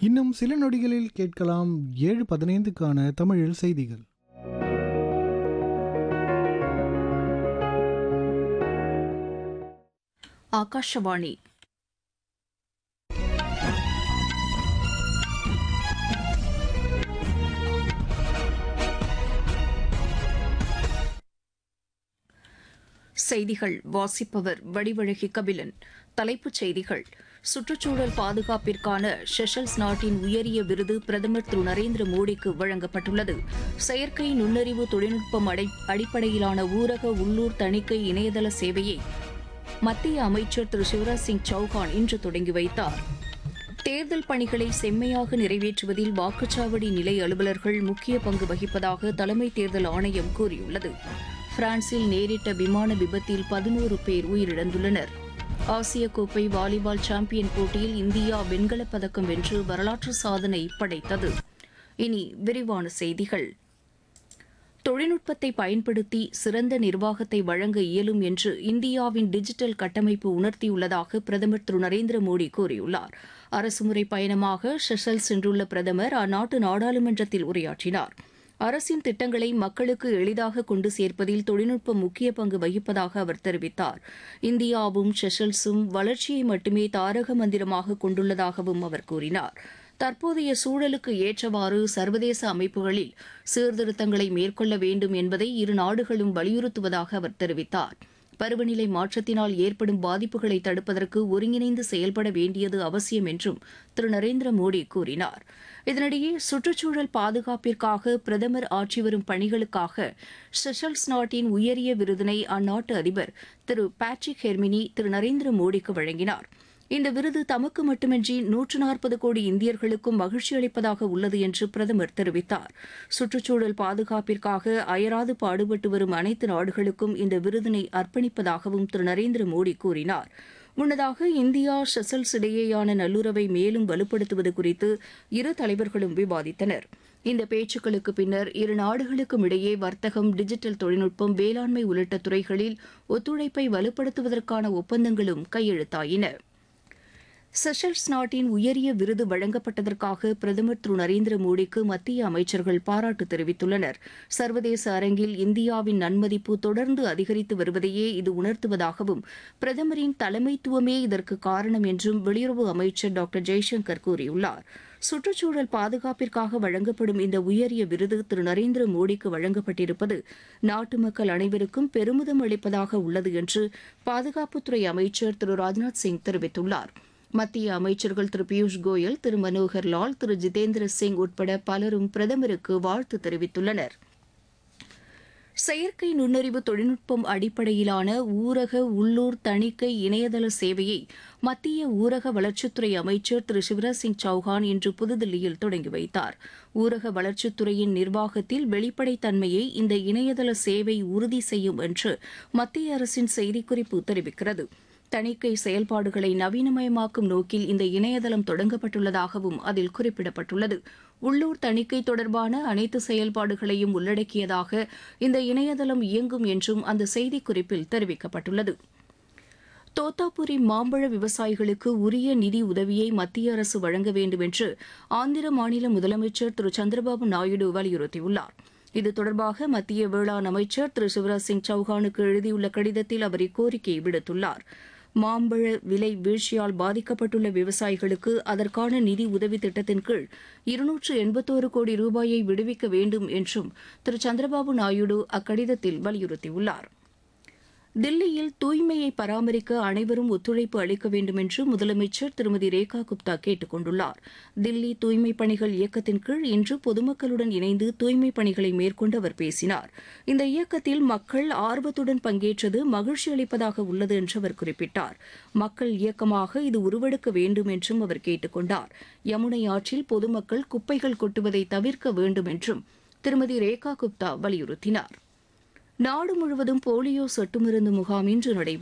இன்னும் சில நொடிகளில் கேட்கலாம் ஏழு பதினைந்துக்கான தமிழில் செய்திகள் ಆಕಾಶವಾಣಿ செய்திகள் வாசிப்பவர் வடிவழகி கபிலன் தலைப்புச் செய்திகள் சுற்றுச்சூழல் பாதுகாப்பிற்கான ஷெஷல்ஸ் நாட்டின் உயரிய விருது பிரதமர் திரு நரேந்திர மோடிக்கு வழங்கப்பட்டுள்ளது செயற்கை நுண்ணறிவு தொழில்நுட்பம் அடை- அடிப்படையிலான ஊரக உள்ளூர் தணிக்கை இணையதள சேவையை மத்திய அமைச்சர் திரு சிவராஜ் சிங் சௌஹான் இன்று தொடங்கி வைத்தார் தேர்தல் பணிகளை செம்மையாக நிறைவேற்றுவதில் வாக்குச்சாவடி நிலை அலுவலர்கள் முக்கிய பங்கு வகிப்பதாக தலைமை தேர்தல் ஆணையம் கூறியுள்ளது பிரான்சில் நேரிட்ட விமான விபத்தில் பதினோரு பேர் உயிரிழந்துள்ளனர் ஆசிய கோப்பை வாலிபால் சாம்பியன் போட்டியில் இந்தியா வெண்கலப் பதக்கம் வென்று வரலாற்று சாதனை படைத்தது இனி விரிவான செய்திகள் தொழில்நுட்பத்தை பயன்படுத்தி சிறந்த நிர்வாகத்தை வழங்க இயலும் என்று இந்தியாவின் டிஜிட்டல் கட்டமைப்பு உணர்த்தியுள்ளதாக பிரதமர் திரு நரேந்திர மோடி கூறியுள்ளார் அரசுமுறை பயணமாக ஷெஷல் சென்றுள்ள பிரதமர் அந்நாட்டு நாடாளுமன்றத்தில் உரையாற்றினார் அரசின் திட்டங்களை மக்களுக்கு எளிதாக கொண்டு சேர்ப்பதில் தொழில்நுட்பம் முக்கிய பங்கு வகிப்பதாக அவர் தெரிவித்தார் இந்தியாவும் ஷெஷல்ஸும் வளர்ச்சியை மட்டுமே தாரக மந்திரமாக கொண்டுள்ளதாகவும் அவர் கூறினார் தற்போதைய சூழலுக்கு ஏற்றவாறு சர்வதேச அமைப்புகளில் சீர்திருத்தங்களை மேற்கொள்ள வேண்டும் என்பதை இரு நாடுகளும் வலியுறுத்துவதாக அவர் தெரிவித்தார் பருவநிலை மாற்றத்தினால் ஏற்படும் பாதிப்புகளை தடுப்பதற்கு ஒருங்கிணைந்து செயல்பட வேண்டியது அவசியம் என்றும் திரு நரேந்திர மோடி கூறினார் இதனிடையே சுற்றுச்சூழல் பாதுகாப்பிற்காக பிரதமர் ஆற்றி வரும் பணிகளுக்காக செஷல்ஸ் நாட்டின் உயரிய விருதினை அந்நாட்டு அதிபர் திரு பேட்ரிக் ஹெர்மினி திரு நரேந்திர மோடிக்கு வழங்கினார் இந்த விருது தமக்கு மட்டுமின்றி நூற்று நாற்பது கோடி இந்தியர்களுக்கும் மகிழ்ச்சி அளிப்பதாக உள்ளது என்று பிரதமர் தெரிவித்தார் சுற்றுச்சூழல் பாதுகாப்பிற்காக அயராது பாடுபட்டு வரும் அனைத்து நாடுகளுக்கும் இந்த விருதினை அர்ப்பணிப்பதாகவும் திரு நரேந்திர மோடி கூறினார் முன்னதாக இந்தியா ஷெசல்ஸ் இடையேயான நல்லுறவை மேலும் வலுப்படுத்துவது குறித்து இரு தலைவர்களும் விவாதித்தனர் இந்த பேச்சுக்களுக்கு பின்னர் இரு நாடுகளுக்கும் இடையே வர்த்தகம் டிஜிட்டல் தொழில்நுட்பம் வேளாண்மை உள்ளிட்ட துறைகளில் ஒத்துழைப்பை வலுப்படுத்துவதற்கான ஒப்பந்தங்களும் கையெழுத்தாயின செஷல்ஸ் நாட்டின் உயரிய விருது வழங்கப்பட்டதற்காக பிரதமர் திரு நரேந்திர மோடிக்கு மத்திய அமைச்சர்கள் பாராட்டு தெரிவித்துள்ளனர் சர்வதேச அரங்கில் இந்தியாவின் நன்மதிப்பு தொடர்ந்து அதிகரித்து வருவதையே இது உணர்த்துவதாகவும் பிரதமரின் தலைமைத்துவமே இதற்கு காரணம் என்றும் வெளியுறவு அமைச்சர் டாக்டர் ஜெய்சங்கர் கூறியுள்ளார் சுற்றுச்சூழல் பாதுகாப்பிற்காக வழங்கப்படும் இந்த உயரிய விருது திரு நரேந்திர மோடிக்கு வழங்கப்பட்டிருப்பது நாட்டு மக்கள் அனைவருக்கும் பெருமிதம் அளிப்பதாக உள்ளது என்று பாதுகாப்புத்துறை அமைச்சர் திரு ராஜ்நாத் சிங் தெரிவித்துள்ளார் மத்திய அமைச்சர்கள் திரு பியூஷ் கோயல் திரு மனோகர் லால் திரு ஜிதேந்திர சிங் உட்பட பலரும் பிரதமருக்கு வாழ்த்து தெரிவித்துள்ளனர் செயற்கை நுண்ணறிவு தொழில்நுட்பம் அடிப்படையிலான ஊரக உள்ளூர் தணிக்கை இணையதள சேவையை மத்திய ஊரக வளர்ச்சித்துறை அமைச்சர் திரு சிவராஜ் சிங் சௌஹான் இன்று புதுதில்லியில் தொடங்கி வைத்தார் ஊரக வளர்ச்சித்துறையின் நிர்வாகத்தில் வெளிப்படைத்தன்மையை இந்த இணையதள சேவை உறுதி செய்யும் என்று மத்திய அரசின் செய்திக்குறிப்பு தெரிவிக்கிறது தணிக்கை செயல்பாடுகளை நவீனமயமாக்கும் நோக்கில் இந்த இணையதளம் தொடங்கப்பட்டுள்ளதாகவும் அதில் குறிப்பிடப்பட்டுள்ளது உள்ளூர் தணிக்கை தொடர்பான அனைத்து செயல்பாடுகளையும் உள்ளடக்கியதாக இந்த இணையதளம் இயங்கும் என்றும் அந்த செய்திக்குறிப்பில் தெரிவிக்கப்பட்டுள்ளது தோத்தாபுரி மாம்பழ விவசாயிகளுக்கு உரிய நிதி உதவியை மத்திய அரசு வழங்க வேண்டும் என்று ஆந்திர மாநில முதலமைச்சர் திரு சந்திரபாபு நாயுடு வலியுறுத்தியுள்ளார் இது தொடர்பாக மத்திய வேளாண் அமைச்சர் திரு சிவராஜ் சிங் சௌஹானுக்கு எழுதியுள்ள கடிதத்தில் அவர் இக்கோரிக்கையை விடுத்துள்ளார் மாம்பழ விலை வீழ்ச்சியால் பாதிக்கப்பட்டுள்ள விவசாயிகளுக்கு அதற்கான நிதி உதவி திட்டத்தின் கீழ் இருநூற்று எண்பத்தோரு கோடி ரூபாயை விடுவிக்க வேண்டும் என்றும் திரு சந்திரபாபு நாயுடு அக்கடிதத்தில் வலியுறுத்தியுள்ளார் தில்லியில் தூய்மையை பராமரிக்க அனைவரும் ஒத்துழைப்பு அளிக்க வேண்டும் என்று முதலமைச்சர் திருமதி ரேகா குப்தா கேட்டுக் கொண்டுள்ளார் தில்லி தூய்மைப் பணிகள் இயக்கத்தின் கீழ் இன்று பொதுமக்களுடன் இணைந்து தூய்மைப் பணிகளை மேற்கொண்டு அவர் பேசினார் இந்த இயக்கத்தில் மக்கள் ஆர்வத்துடன் பங்கேற்றது மகிழ்ச்சி அளிப்பதாக உள்ளது என்று அவர் குறிப்பிட்டார் மக்கள் இயக்கமாக இது உருவெடுக்க வேண்டும் என்றும் அவர் கேட்டுக் கொண்டார் யமுனை ஆற்றில் பொதுமக்கள் குப்பைகள் கொட்டுவதை தவிர்க்க வேண்டும் என்றும் திருமதி ரேகா குப்தா வலியுறுத்தினார் நாடு முழுவதும் போலியோ சொட்டு மருந்து முகாம் இன்று நடைபெற்றது